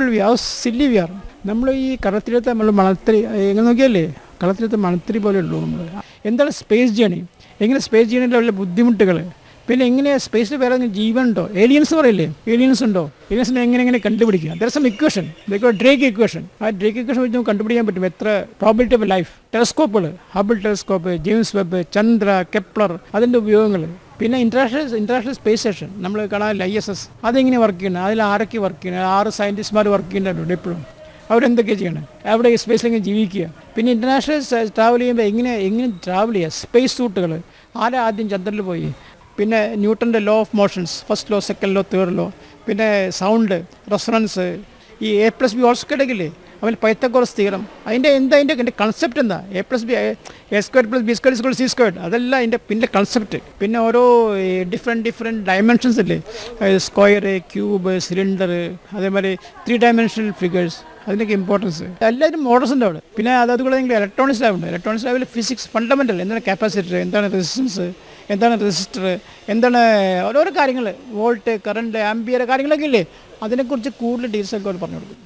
V how silly we are നമ്മൾ ഈ കടത്തിലത്തെ നമ്മൾ മണത്തിരി എങ്ങനെ നോക്കിയല്ലേ കളത്തിലത്തെ മണത്തിരി പോലെ ഉള്ളൂ നമ്മൾ എന്താണ് സ്പേസ് ജേണി എങ്ങനെ സ്പേസ് ജേണിയിലെ വല്ല ബുദ്ധിമുട്ടുകൾ പിന്നെ എങ്ങനെ സ്പേസിൽ വേറെ ഏതെങ്കിലും ജീവൻ ഉണ്ടോ ഏലിയൻസ് പറയില്ലേ ഏലിയൻസ് ഉണ്ടോ ഏലിയൻസിനെ എങ്ങനെ എങ്ങനെ കണ്ടുപിടിക്കുക there some equation Drake equation ആ ഡ്രേക്ക് ഇക്വേഷൻ വെച്ച് നമുക്ക് കണ്ടുപിടിക്കാൻ പറ്റും എത്ര പ്രോബിലിറ്റി ഓഫ് ലൈഫ് ടെലസ്കോപ്പുകൾ Hubble telescope James Webb Chandra Kepler അതിൻ്റെ ഉപയോഗങ്ങൾ പിന്നെ ഇൻ്റർനാഷണൽ ഇൻ്റർനാഷണൽ സ്പേസ് സ്റ്റേഷൻ നമ്മൾ കാണാനില്ല ഐ എസ് എസ് അതെങ്ങനെ വർക്ക് ചെയ്യുന്നത് അതിൽ ആരൊക്കെ വർക്ക് ചെയ്യുന്നത് ആറ് സയൻറ്റിസ്റ്റ്മാർ വർക്ക് ചെയ്യുന്നുണ്ട് എപ്പോഴും അവരെന്തൊക്കെ ചെയ്യണം അവിടെ ഈ സ്പേസിലെങ്ങനെ ജീവിക്കുക പിന്നെ ഇൻ്റർനാഷണൽ ട്രാവൽ ചെയ്യുമ്പോൾ എങ്ങനെ എങ്ങനെ ട്രാവൽ ചെയ്യുക സ്പേസ് സൂട്ടുകൾ ആരാ ആദ്യം ചന്ദ്രനിൽ പോയി പിന്നെ ന്യൂട്ടൻ്റെ law of motions first law second law third law പിന്നെ സൗണ്ട് റെഫറൻസ് ഈ എ പ്ലസ് ബി ഓൾസ് കിടക്കില്ലേ അവൻ പൈത്തക്കോറസ് തീരം അതിൻ്റെ എന്താ അതിൻ്റെ എൻ്റെ കൺസെപ്റ്റ് എന്താ A plus B A square plus B square square C square അതല്ല അതിൻ്റെ പിന്നെ കൺസെപ്റ്റ് പിന്നെ ഓരോ ഡിഫറെൻറ്റ് ഡിഫറെൻറ്റ് ഡയമെൻഷൻസ് ഇല്ലേ സ്ക്വയർ ക്യൂബ് സിലിണ്ടർ അതേമാതിരി ത്രീ ഡയമെൻഷണൽ ഫിഗേഴ്സ് അതിനൊക്കെ ഇമ്പോർട്ടൻസ് എല്ലാവരും മോഡൽസ് ഉണ്ട് അവിടെ പിന്നെ അത് അതുകൂടെ നിങ്ങൾ ഇലക്ട്രോണിക്സ് ലാബ് ഉണ്ട് ഇലക്ട്രോണിക്സ് ലാബിൽ ഫിസിക്സ് ഫണ്ടമെൻ്റൽ എന്താണ് കപ്പാസിറ്റർ എന്താണ് റെസിസ്റ്റൻസ് എന്താണ് റെസിസ്റ്റർ എന്താണ് ഓരോരോ കാര്യങ്ങൾ വോൾട്ട് കറണ്ട് ആംബിയർ കാര്യങ്ങളൊക്കെ ഇല്ലേ അതിനെക്കുറിച്ച് കൂടുതൽ ഡീറ്റെയിൽസ് ഒക്കെ അവർ പറഞ്ഞു കൊടുക്കും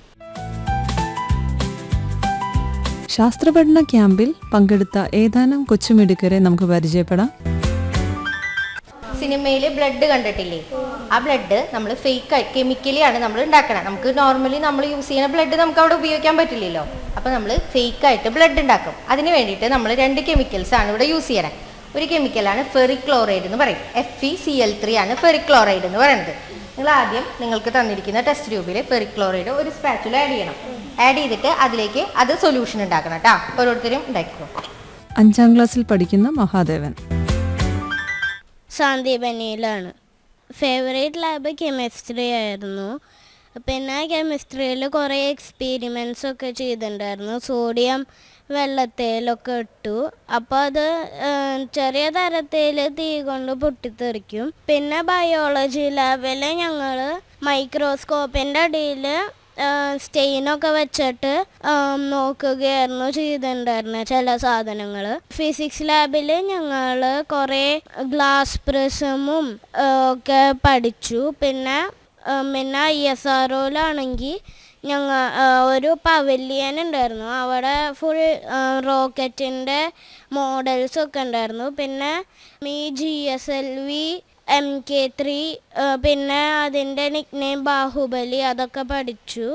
ശാസ്ത്രപഠന ക്യാമ്പിൽ പങ്കെടുത്ത ഏതാനും കൊച്ചുമിടുക്കരെ നമുക്ക് പരിചയപ്പെടാം സിനിമയിൽ ബ്ലഡ് കണ്ടിട്ടില്ലേ ആ ബ്ലഡ് നമ്മൾ ഫേക്ക് കെമിക്കലി ആണ് നമ്മൾ ഉണ്ടാക്കണം നമുക്ക് നോർമലി നമ്മൾ യൂസ് ചെയ്യുന്ന ബ്ലഡ് നമുക്ക് അവിടെ ഉപയോഗിക്കാൻ പറ്റില്ലല്ലോ അപ്പോൾ നമ്മൾ ഫേക്ക് ആയിട്ട് ബ്ലഡ് ഉണ്ടാക്കും അതിന് വേണ്ടിയിട്ട് നമ്മൾ രണ്ട് കെമിക്കൽസ് ആണ് ഇവിടെ യൂസ് ചെയ്യണത് ഒരു കെമിക്കലാണ് ഫെറിക് ക്ലോറൈഡ് എന്ന് പറയും F E C L three ആണ് ഫെറിക് ക്ലോറൈഡ് എന്ന് പറയുന്നത് നിങ്ങൾ ആദ്യം നിങ്ങൾക്ക് തന്നിരിക്കുന്ന ടെസ്റ്റ് ട്യൂബിൽ ഫെറിക് ക്ലോറൈഡ് ഒരു സ്പാച്ചുല ആഡ് ചെയ്യണം ആഡ് ചെയ്തിട്ട് അതിലേക്ക് അത് സൊല്യൂഷൻ ഉണ്ടാക്കണം കേട്ടോ ഓരോരുത്തരും ഉണ്ടാക്കിക്കോ അഞ്ചാം ക്ലാസ്സിൽ പഠിക്കുന്ന മഹാദേവൻ സാന്ദീപനിയിലാണ് ഫേവറേറ്റ് ലാബ് കെമിസ്ട്രി ആയിരുന്നു പിന്നെ കെമിസ്ട്രിയിൽ കുറേ എക്സ്പീരിമെൻറ്റ്സ് ഒക്കെ ചെയ്തിട്ടുണ്ടായിരുന്നു സോഡിയം വെള്ളത്തേലൊക്കെ ഇട്ടു അപ്പോൾ അത് ഏഹ്, ചെറിയ തരത്തിൽ തീ കൊണ്ട് പൊട്ടിത്തെറിക്കും പിന്നെ ബയോളജി ലാബിൽ ഞങ്ങൾ മൈക്രോസ്കോപ്പിൻ്റെ അടിയിൽ സ്റ്റെയിനൊക്കെ വെച്ചിട്ട് ആം, നോക്കുകയായിരുന്നു ചെയ്തിട്ടുണ്ടായിരുന്നത് ചില സാധനങ്ങൾ ഫിസിക്സ് ലാബിൽ ഞങ്ങൾ കുറേ ഗ്ലാസ് പ്രിസമും ഒക്കെ പഠിച്ചു പിന്നെ ആ, പിന്നെ ഐ എസ് ആർ ഒയിലാണെങ്കിൽ ഞങ്ങൾ ഒരു പവലിയൻ ഉണ്ടായിരുന്നു അവിടെ ഫുൾ റോക്കറ്റിൻ്റെ മോഡൽസ് ഒക്കെ ഉണ്ടായിരുന്നു പിന്നെ ഈ G S L V M K three പിന്നെ അതിൻ്റെ നിക്നെയിം ബാഹുബലി അതൊക്കെ പഠിച്ചു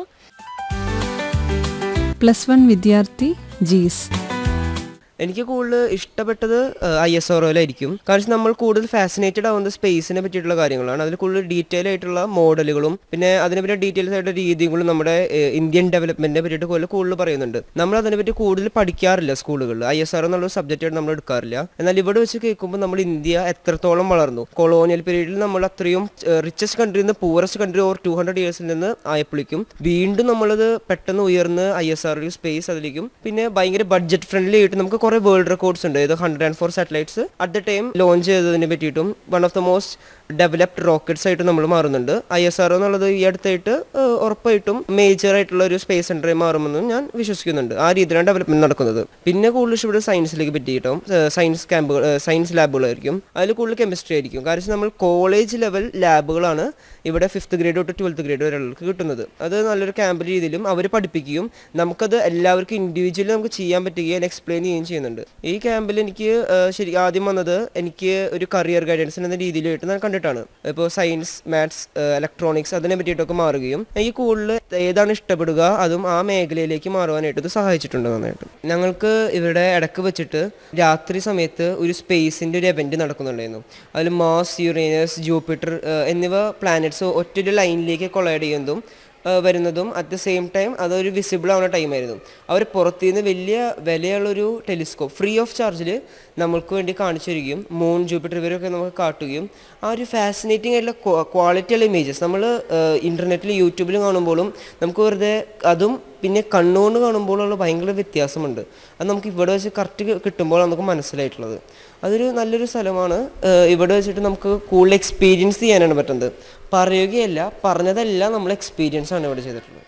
പ്ലസ് വൺ വിദ്യാർത്ഥി ജീസ് എനിക്ക് കൂടുതൽ ഇഷ്ടപ്പെട്ടത് ഐ എസ് ആർഒയിലായിരിക്കും കാരണം നമ്മൾ കൂടുതൽ ഫാസിനേറ്റഡ് ആവുന്നത് സ്പേസിനെ പറ്റിയിട്ടുള്ള കാര്യങ്ങളാണ് അതിൽ കൂടുതൽ ഡീറ്റെയിൽ ആയിട്ടുള്ള മോഡലുകളും പിന്നെ അതിനെപ്പറ്റി ഡീറ്റെയിൽസ് ആയിട്ട് രീതികളും നമ്മുടെ ഏഹ്, ഇന്ത്യൻ ഡെവലപ്മെന്റിനെ പറ്റിയിട്ട് കൂടുതൽ കൂടുതൽ പറയുന്നുണ്ട് നമ്മൾ അതിനെപ്പറ്റി കൂടുതൽ പഠിക്കാറില്ല സ്കൂളുകളിൽ ഐ എസ് ആർ എന്നുള്ള സബ്ജക്റ്റ് ആയിട്ട് നമ്മൾ എടുക്കാറില്ല എന്നാൽ ഇവിടെ വെച്ച് കേൾക്കുമ്പോൾ നമ്മൾ ഇന്ത്യ എത്രത്തോളം വളർന്നു കൊളോണിയൽ പീരീഡിൽ നമ്മൾ അത്രയും റിച്ചസ്റ്റ് കൺട്രിയിൽ നിന്ന് poorest country over two hundred ഇയേഴ്സിൽ നിന്ന് ആയപ്പോഴേക്കും വീണ്ടും നമ്മളത് പെട്ടെന്ന് ഉയർന്ന് ഐ എസ് ആർ സ്പേസ് അതിലേക്കും പിന്നെ ഭയങ്കര ബഡ്ജറ്റ് ഫ്രണ്ട്ലി ആയിട്ട് നമുക്ക് കുറെ വേൾഡ് റെക്കോർഡ്സ് ഉണ്ട് ഇത് hundred and four satellites at the time launch ചെയ്തതിനെ പറ്റിയിട്ടും one of the most developed rockets ആയിട്ട് നമ്മൾ മാറുന്നുണ്ട് ഐ എസ് ആർ എന്നുള്ളത് ഈ അടുത്തായിട്ട് ഏഹ്, ഉറപ്പായിട്ടും മേജർ ആയിട്ടുള്ള ഒരു സ്പേസ് സെന്ററായി മാറുമെന്നും ഞാൻ വിശ്വസിക്കുന്നുണ്ട് ആ രീതിയിലാണ് ഡെവലപ്മെന്റ് നടക്കുന്നത് പിന്നെ കൂടുതൽ ഇഷ്ടപ്പെട്ട സയൻസിലേക്ക് പറ്റിയിട്ടും സയൻസ് ക്യാമ്പുകൾ സയൻസ് ലാബുകളായിരിക്കും അതിൽ കൂടുതൽ കെമിസ്ട്രി ആയിരിക്കും കാരണം നമ്മൾ കോളേജ് ലെവൽ ലാബുകളാണ് ഇവിടെ ഫിഫ്ത്ത് ഗ്രേഡ് തൊട്ട് ട്വൽത്ത് ഗ്രേഡ് വരെയുള്ളവർക്ക് കിട്ടുന്നത് അത് നല്ലൊരു ക്യാമ്പ് രീതിയിലും അവർ പഠിപ്പിക്കുകയും നമുക്കത് എല്ലാവർക്കും ഇൻഡിവിജ്വലി നമുക്ക് ചെയ്യാൻ പറ്റുകയും എക്സ്പ്ലെയിൻ ചെയ്യുകയും ചെയ്യുന്നുണ്ട് ഈ ക്യാമ്പിൽ എനിക്ക് ഏഹ്, ശരി ആദ്യം വന്നത് എനിക്ക് ഒരു കരിയർ ഗൈഡൻസ് എന്ന രീതിയിലായിട്ട് ഞാൻ കണ്ടിട്ടാണ് ഇപ്പോൾ സയൻസ് മാത്സ് ഇലക്ട്രോണിക്സ് അതിനെ പറ്റിയിട്ടൊക്കെ മാറുകയും എനിക്ക് കൂടുതൽ ഏതാണ് ഇഷ്ടപ്പെടുക അതും ആ മേഖലയിലേക്ക് മാറുവാനായിട്ട് ഇത് സഹായിച്ചിട്ടുണ്ട് നന്നായിട്ട് ഞങ്ങൾക്ക് ഇവിടെ ഇടക്ക് വെച്ചിട്ട് രാത്രി സമയത്ത് ഒരു സ്പേസിൻ്റെ ഒരു എവൻറ്റ് നടക്കുന്നുണ്ടായിരുന്നു അതിൽ മാസ് യുറേനസ് ജൂപ്പിറ്റർ എന്നിവ പ്ലാനറ്റ്സ് ഒറ്റൊരു ലൈനിലേക്ക് കൊളൈഡ് ചെയ്യുന്നതും ആ, വരുന്നതും അറ്റ് ദ സെയിം ടൈം അതൊരു വിസിബിൾ ആവുന്ന ടൈമായിരുന്നു അവർ പുറത്തുനിന്ന് വലിയ വിലയുള്ളൊരു ടെലിസ്കോപ്പ് ഫ്രീ ഓഫ് ചാർജിൽ നമ്മൾക്ക് വേണ്ടി കാണിച്ചു തരികയും മൂൺ ജൂപ്പിറ്റർ ഇവരൊക്കെ നമുക്ക് കാട്ടുകയും ആ ഒരു ഫാസിനേറ്റിംഗ് ആയിട്ടുള്ള ക്വാളിറ്റി ഉള്ള ഇമേജസ് നമ്മൾ ഇൻ്റർനെറ്റിൽ യൂട്യൂബിൽ കാണുമ്പോഴും നമുക്ക് വെറുതെ അതും പിന്നെ കണ്ണുകൊണ്ട് കാണുമ്പോഴുള്ള ഭയങ്കര വ്യത്യാസമുണ്ട് അത് നമുക്ക് ഇവിടെ വെച്ച് കറക്റ്റ് കിട്ടുമ്പോൾ നമുക്ക് മനസ്സിലായിട്ടുള്ളത് അതൊരു നല്ലൊരു സ്ഥലമാണ് ഏഹ് ഇവിടെ വെച്ചിട്ട് നമുക്ക് കൂടുതൽ എക്സ്പീരിയൻസ് ചെയ്യാനാണ് പറ്റുന്നത് പറയുകയല്ല പറഞ്ഞതല്ല നമ്മൾ എക്സ്പീരിയൻസ് ആണ് ഇവിടെ ചെയ്തിട്ടുള്ളത്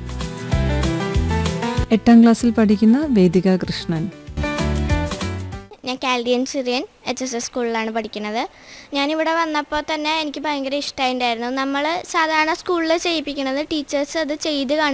എട്ടാം ക്ലാസ്സിൽ പഠിക്കുന്ന വേദിക കൃഷ്ണൻ ഞാൻ Chaldean Syrian H S S സ്കൂളിലാണ് പഠിക്കുന്നത് ഞാനിവിടെ വന്നപ്പോൾ തന്നെ എനിക്ക് ഭയങ്കര ഇഷ്ടമായിട്ടുണ്ടായിരുന്നു നമ്മൾ സാധാരണ സ്കൂളിൽ ചെയ്യിപ്പിക്കുന്നത് ടീച്ചേഴ്സ് അത് ചെയ്ത് കാണി